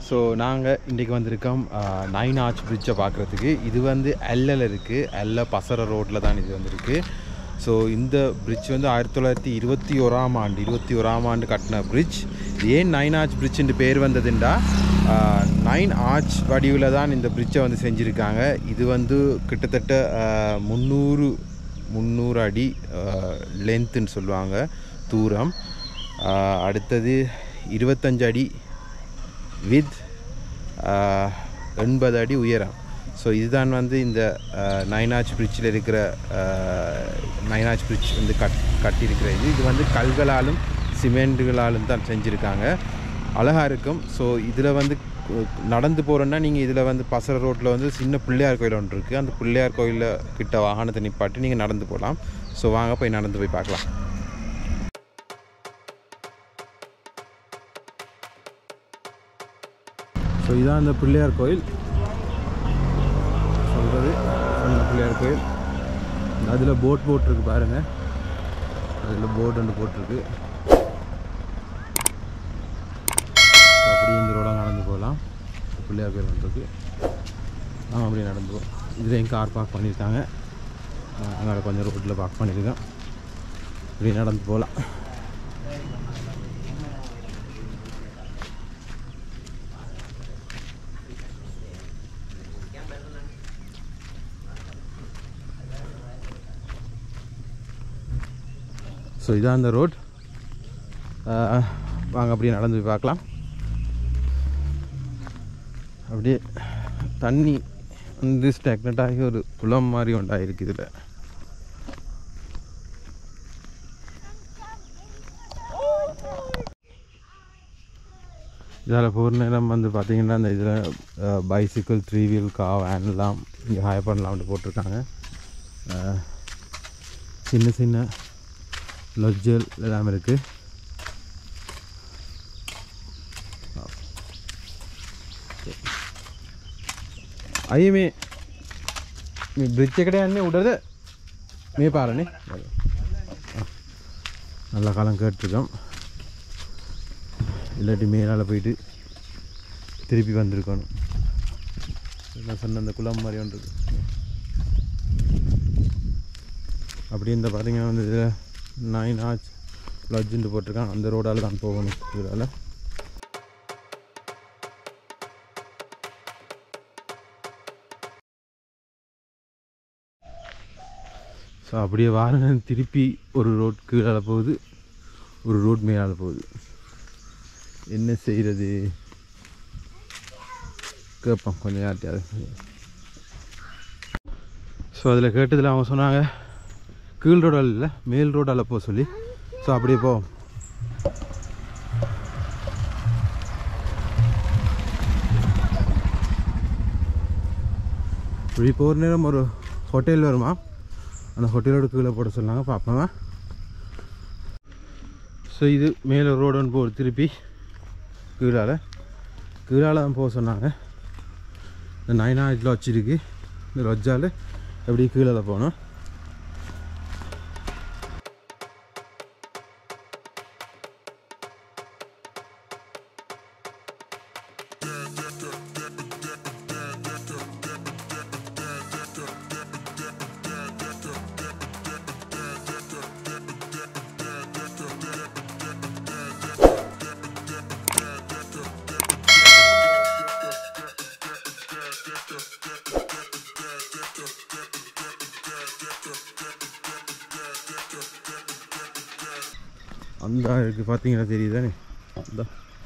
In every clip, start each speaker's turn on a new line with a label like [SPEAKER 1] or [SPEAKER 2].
[SPEAKER 1] So நாங்கள் இன்றைக்கி வந்திருக்கோம் நைன் ஆர்ச் பிரிட்ஜை பார்க்குறதுக்கு இது வந்து எல்லில் இருக்குது எல்ல பசர ரோட்டில் தான் இது வந்திருக்கு ஸோ இந்த பிரிட்ஜ் வந்து ஆயிரத்தி தொள்ளாயிரத்தி இருபத்தி ஓராம் ஆண்டு இருபத்தி ஓராம் ஆண்டு கட்டின பிரிட்ஜ் ஏன் நைன் ஆர்ச் பிரிட்ஜ்னு பேர் வந்ததுண்டா நைன் ஆர்ச் வடிவில் தான் இந்த பிரிட்ஜை வந்து செஞ்சுருக்காங்க இது வந்து கிட்டத்தட்ட ஆஹ், முந்நூறு முந்நூறு அடி லென்த்துன்னு சொல்லுவாங்க தூரம் ஆஹ், அடுத்தது இருபத்தஞ்சு அடி வித் எண்பது அடி உயரம் ஸோ இதுதான் வந்து இந்த நைனாச் பிரிட்ஜில் இருக்கிற நைனாச் பிரிட்ஜ் வந்து கட் கட்டியிருக்கிற இது இது வந்து கல்களாலும் சிமெண்ட்டுகளாலும் தான் செஞ்சுருக்காங்க அழகாக இருக்கும் ஸோ இதில் வந்து கு- நடந்து போகிறோன்னா நீங்கள் இதில் வந்து பசர ரோட்டில் வந்து சின்ன பிள்ளையார் கோயில் ஒன்று இருக்குது அந்த பிள்ளையார் கோயிலில் கிட்ட வாகனத்தை நிப்பாட்டி நீங்கள் நடந்து போகலாம் ஸோ வாங்க போய் நடந்து போய் பார்க்கலாம் ஸோ இதான் அந்த பிள்ளையார் கோயில் சொல்கிறது சொன்ன பிள்ளையார் கோயில் அதில் போட் போட்டிருக்கு பாருங்கள் அதில் போட் ஒன்று போட்டிருக்கு So, அப்படியே இந்த ரோடாக நடந்து போகலாம் பிள்ளையார் கோயில் ஒன்று இருக்கு நாங்கள் அப்படியே நடந்து போவோம் இதுலேயும் கார் பார்க் பண்ணியிருக்காங்க அங்கே கொஞ்சம் ரோட்டில் பார்க் பண்ணியிருக்கோம் இப்படி நடந்து போகலாம் ஸோ இதான் அந்த ரோட் வாங்க அப்படியே நடந்து போய் பார்க்கலாம் அப்படியே தண்ணி வந்து ஸ்டாக்னட் ஆகி ஒரு குளம் மாதிரி உண்டாயிருக்கு இதில் இதில் போகிற நேரம் வந்து பார்த்தீங்கன்னா அந்த இதில் பைசிக்கிள் த்ரீ வீல் கா வேன்லாம் இங்கே ஹாய் பண்ணலாம்னு போட்டிருக்காங்க அஹ், சின்ன சின்ன லொஜ்ஜல் எல்லாம் இருக்குது అయ్యి మీ మీ బ్రిడ్జ్ ఎక్కడే అన్నీ ఉండదు మీ పారని நல்ல காலம் கேட்டிருக்கோம் இல்லாட்டி மேலால் போயிட்டு திருப்பி வந்திருக்கணும் நான் சொன்ன அந்த குளம் மாதிரி ஒன்று இருக்கு அப்படி இந்த பார்த்தீங்கன்னா வந்து இதில் நைன் ஆச் லட்ஜுன்ட்டு போட்டிருக்கான் அந்த ரோடால் தான் போகணும் இதில் ஸோ அப்படியே வாருங்க திருப்பி ஒரு ரோட் கீழால போகுது ஒரு ரோட் மேலால் போகுது என்ன செய்கிறது கேட்போம் கொஞ்சம் யார்ட்டையாவது ஸோ அதில் கேட்டதில் அவங்க சொன்னாங்க கீழ் ரோடால் இல்லை மேல் ரோடால் போக சொல்லி ஸோ அப்படியே போ இப்படி போகிற நேரம் ஒரு ஹோட்டல் வருமா அந்த ஹோட்டலோட கீழே போட சொன்னாங்க பார்ப்போமா ஸோ இது மேலே ரோடு ஒன்று போகுது திருப்பி கீழால் கீழால் தான் போக சொன்னாங்க இந்த நைனாஜ் லாட்ஜ் இருக்குது இந்த லொஜ்ஜால் எப்படி கீழே போகணும் அந்த இருக்குது பார்த்தீங்கன்னா தெரியுதானே அந்த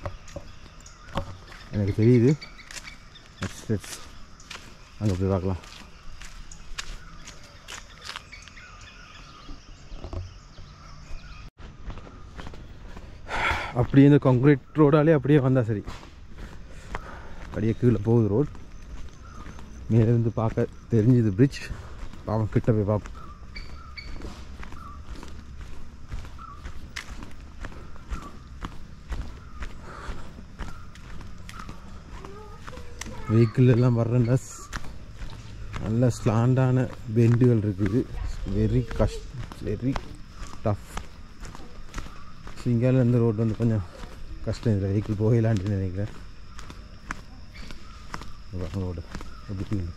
[SPEAKER 1] எனக்கு தெரியுது Let's- let's அங்கே போய் பார்க்கலாம் அப்படியே இந்த கான்க்ரீட் ரோடாலே அப்படியே வந்தால் சரி அப்படியே கீழே போகுது ரோட் மேலேருந்து பார்க்க தெரிஞ்சுது பிரிட்ஜ் பாவம் கிட்ட போய் பார்ப்போம் வெஹிக்கிள் எல்லாம் வர்றேன்னா நல்ல ஸ்லாண்டான பெண்டுகள் இருக்குது வெரி கஷ்ட் வெரி டஃப் ஸோ இங்கால இந்த ரோடு வந்து கொஞ்சம் கஷ்டம் இதில் வெஹிக்கிள் போகலான்ட்டு நினைக்கிறேன் ரோடு எப்படி இருக்குது?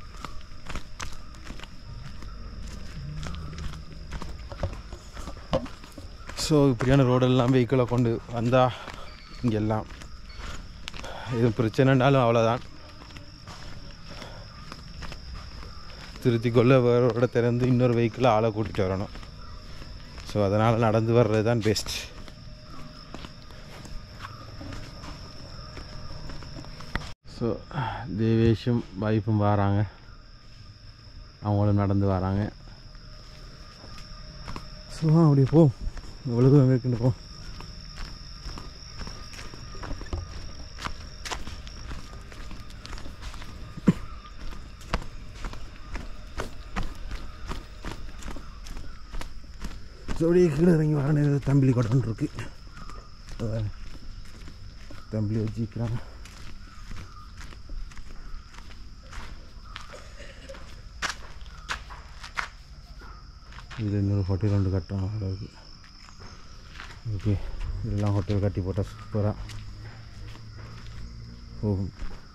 [SPEAKER 1] ஸோ இப்படியான ரோடெல்லாம் வெஹிக்கிளை கொண்டு வந்தால் இங்கெல்லாம் எதுவும் பிரச்சனைனாலும் அவ்வளோதான் திருத்தி கொள்ள வேற ஒரு இடத்துல இருந்து இன்னொரு வெஹிக்கிளை ஆளை கூட்டிகிட்டு வரணும் ஸோ அதனால் நடந்து வர்றது தான் பெஸ்ட் ஸோ தேவேஷும் வைஃபும் வராங்க அவங்களும் நடந்து வராங்க ஸோ அப்படியே போ எவ்வளோ தூரம் இருக்குன்னு போ ஸோ அப்படியே கீழே இறங்கி வர தம்பிலி கொடன் இருக்கு அஹ் தம்பிலி வச்சுக்கிறாங்க இதில் இன்னொரு ஹோட்டல் ஒன்று கட்டுறாங்க அளவுக்கு ஓகே இதெல்லாம் ஹோட்டல் கட்டி போட்டால் சூப்பராக போகும்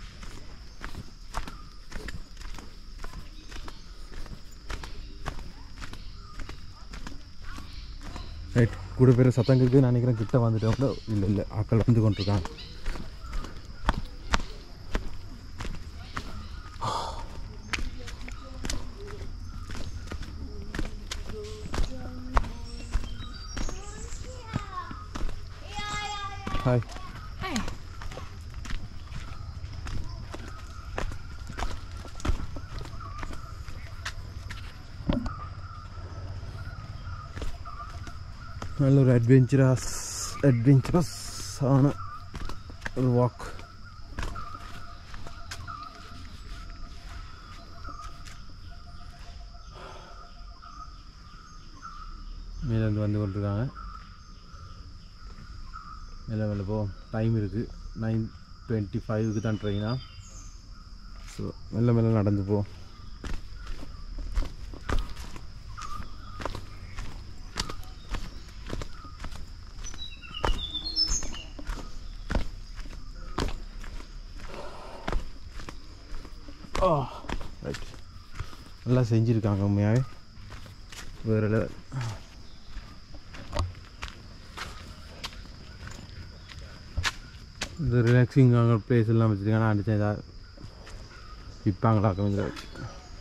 [SPEAKER 1] ரைட் கூட பேர் சத்தம் கேட்குது நான் நினைக்கிறேன் கிட்ட வந்துட்டோம் இல்லை இல்லை ஆக்கள் வந்து கொண்டிருக்காங்க ஹாய் നല്ലൊരു അഡ്വഞ്ചറസ് അഡ്വഞ്ചറസ് ആണ് ഒരു വാക്ക് மேலேருந்து வந்து கொண்டிருக்காங்க மேலே மேலே போ டைம் இருக்குது நைன் டுவெண்ட்டி ஃபைவுக்கு தான் ட்ரெயினா ஸோ மெல்ல மெல்ல நடந்து போ ஆ ரைட் நல்லா செஞ்சுருக்காங்க உண்மையாகவே வேறு லெவல் இந்த ரிலாக்ஸிங் அங்கே பிளேஸ் எல்லாம் வச்சுருக்காங்க அடிச்சு ஏதாவது விற்பாங்களாக்கும் இதில் வச்சு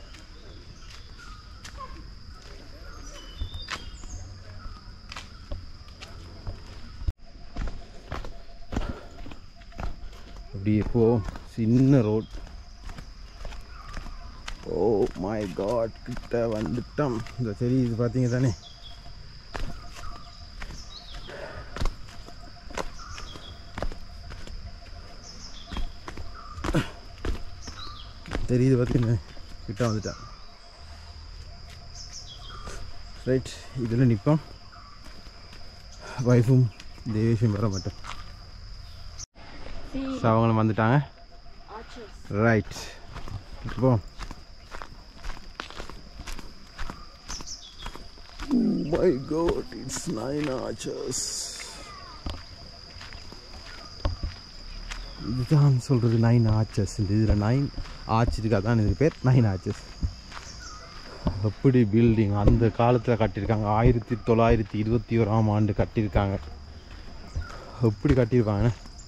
[SPEAKER 1] அப்படியே போ சின்ன ரோட் ஓ மை காட் கிட்ட வந்துட்டோம் இந்த சரி இது பார்த்தீங்க தானே தெரியுது பார்த்தீங்கன்னா கிட்ட வந்துட்டேன் ரைட் இதில் நிற்போம் ஒய்ஃபும் தேவேஷும் வர மாட்டோம் ஸோ அவங்களும் வந்துட்டாங்க ரைட் இப்போ மை காட் இட்ஸ் நைன் ஆச்சர்ஸ் இதுதான் சொல்கிறது நைன் ஆச்சஸ் இந்த இதில் நைன் ஆச்சு இருக்கா தான் இதுக்கு பேர் நைன் ஆச்சஸ் எப்படி பில்டிங் அந்த காலத்தில் கட்டியிருக்காங்க ஆயிரத்தி தொள்ளாயிரத்தி இருபத்தி ஓராம் ஆண்டு கட்டியிருக்காங்க எப்படி கட்டியிருப்பாங்க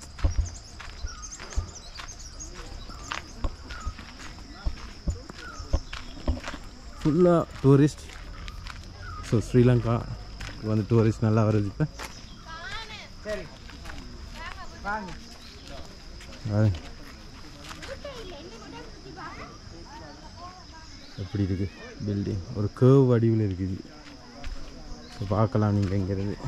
[SPEAKER 1] ஃபுல்லாக டூரிஸ்ட் ஸோ ஸ்ரீலங்கா வந்து டூரிஸ்ட் நல்லா வருது இப்போ அது எப்படி இருக்குது பில்டிங் ஒரு கேர்வ் வடிவில் இருக்குது ஸோ பார்க்கலாம் நீங்கள் இங்கிறது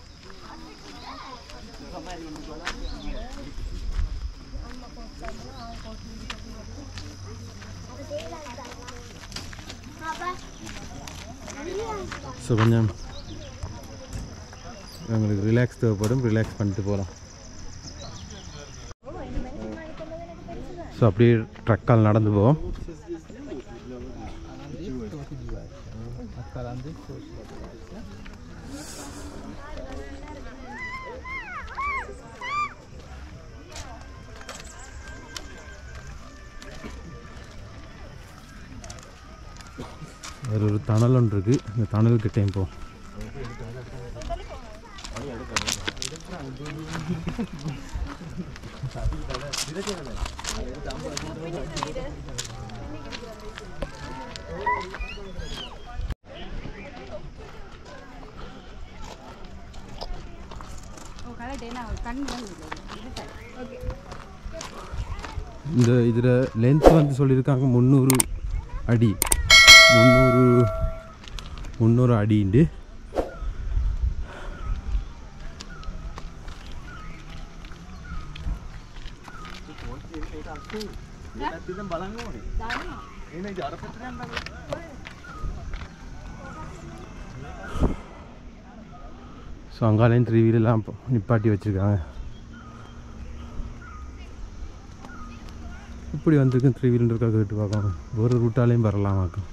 [SPEAKER 1] ஸோ கொஞ்சம் எங்களுக்கு ரிலாக்ஸ் தேவைப்படும் ரிலாக்ஸ் பண்ணிட்டு போகலாம் ஸோ அப்படியே ட்ரக்கால் நடந்து போவோம் வேற ஒரு தணல் ஒன்று இருக்குது இந்த தணல் கிட்டேயும் போ இந்த இதில் லென்த் வந்து சொல்லியிருக்காங்க முந்நூறு அடி முந்நூறு முந்நூறு அடிண்டு ஸோ அங்காலையும் த்ரீ வீலெலாம் நிப்பாட்டி வச்சுருக்காங்க இப்படி வந்திருக்கு த்ரீ வீலர் இருக்கா கேட்டு பார்க்கணும் ஒரு ரூட்டாலையும் வரலாமாக்கும்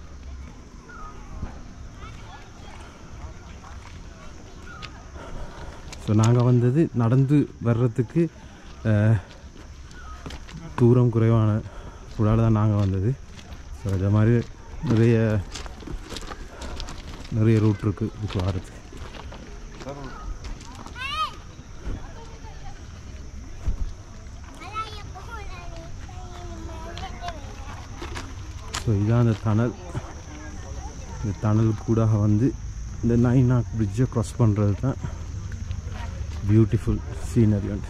[SPEAKER 1] ஸோ நாங்கள் வந்தது நடந்து வர்றதுக்கு அஹ், தூரம் குறைவான ரூடால் தான் நாங்கள் வந்தது ஸோ அதே மாதிரி நிறைய நிறைய ரூட் இருக்குது இதுக்கு வரதுக்கு ஸோ இதான் அந்த டனல் இந்த டனல் கூட வந்து இந்த நைனாக் பிரிட்ஜை க்ராஸ் பண்ணுறது தான் பியூட்டிஃபுல் சீனரி வந்து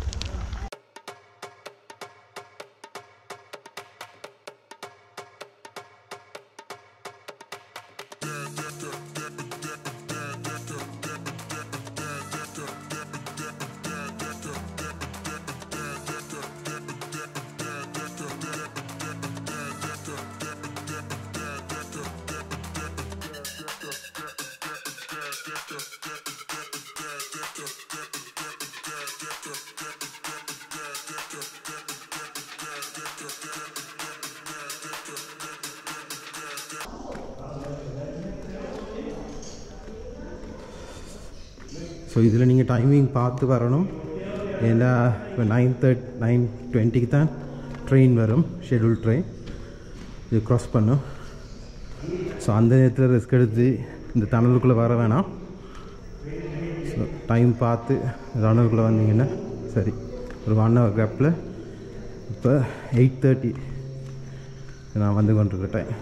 [SPEAKER 1] ஸோ இதில் நீங்கள் டைமிங் பார்த்து வரணும் ஏன்னா இப்போ நைன் தேர்ட் நைன் டுவெண்ட்டிக்கு தான் ட்ரெயின் வரும் ஷெட்யூல் ட்ரெயின் இது க்ராஸ் பண்ணும் ஸோ அந்த நேரத்தில் ரிஸ்க் எடுத்து இந்த டனலுக்குள்ளே வர வேணாம் ஸோ டைம் பார்த்து டனலுக்குள்ளே வந்தீங்கன்னா சரி ஒரு ஒன் ஹவர் கேப்பில் இப்போ எயிட் தேர்ட்டி நான் வந்து கொண்டிருக்க டைம்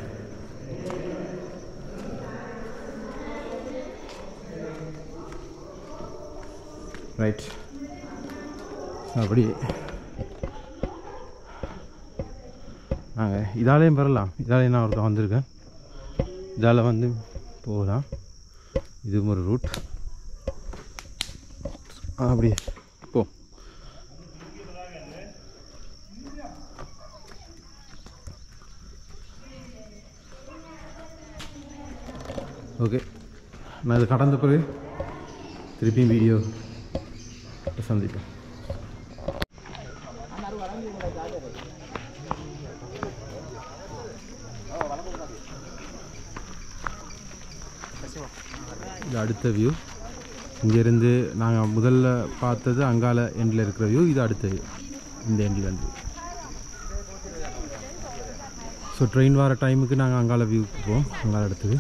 [SPEAKER 1] ரைட் அப்படி நாங்கள் இதாலேயும் பெறலாம் இதாலேயும் நான் ஒருத்தன் வந்திருக்கேன் இதால் வந்து போகலாம் இதுவும் ஒரு ரூட் அப்படி போ ஓகே நான் இது கடந்த பிறகு திருப்பியும் வீடியோ சந்திப்பேன் இது அடுத்த வியூ இங்கேருந்து நாங்கள் முதல்ல பார்த்தது அங்கால எண்டில் இருக்கிற வியூ இது அடுத்த view. இந்த எண்டில் இருந்து ஸோ ட்ரெயின் வர டைமுக்கு நாங்கள் அங்கால வியூக்கு போவோம் அங்கால இடத்துக்கு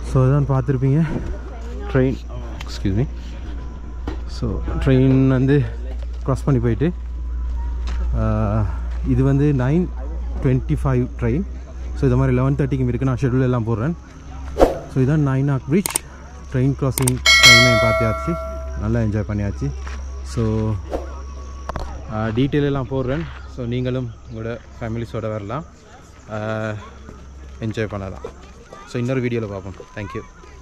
[SPEAKER 1] ஸோ இதான் பார்த்துருப்பீங்க train excuse me so train வந்து க்ராஸ் பண்ணி போயிட்டு ஆஹ், இது வந்து nine twenty five train so இது மாதிரி லெவன் தேர்ட்டிக்கு இருக்கு நான் ஷெட்யூல் எல்லாம் போடுறேன் ஸோ இதான் நைன் ஆக் பிரிட்ஜ் ட்ரெயின் கிராசிங் டைமே பார்த்தியாச்சு நல்லா என்ஜாய் பண்ணியாச்சு ஸோ டீட்டெயில் எல்லாம் போடுறேன் ஸோ நீங்களும் உங்களோட ஃபேமிலிஸோட வரலாம் என்ஜாய் பண்ணலாம் ஸோ இன்னொரு வீடியோவில் பார்ப்போம் தேங்க்யூ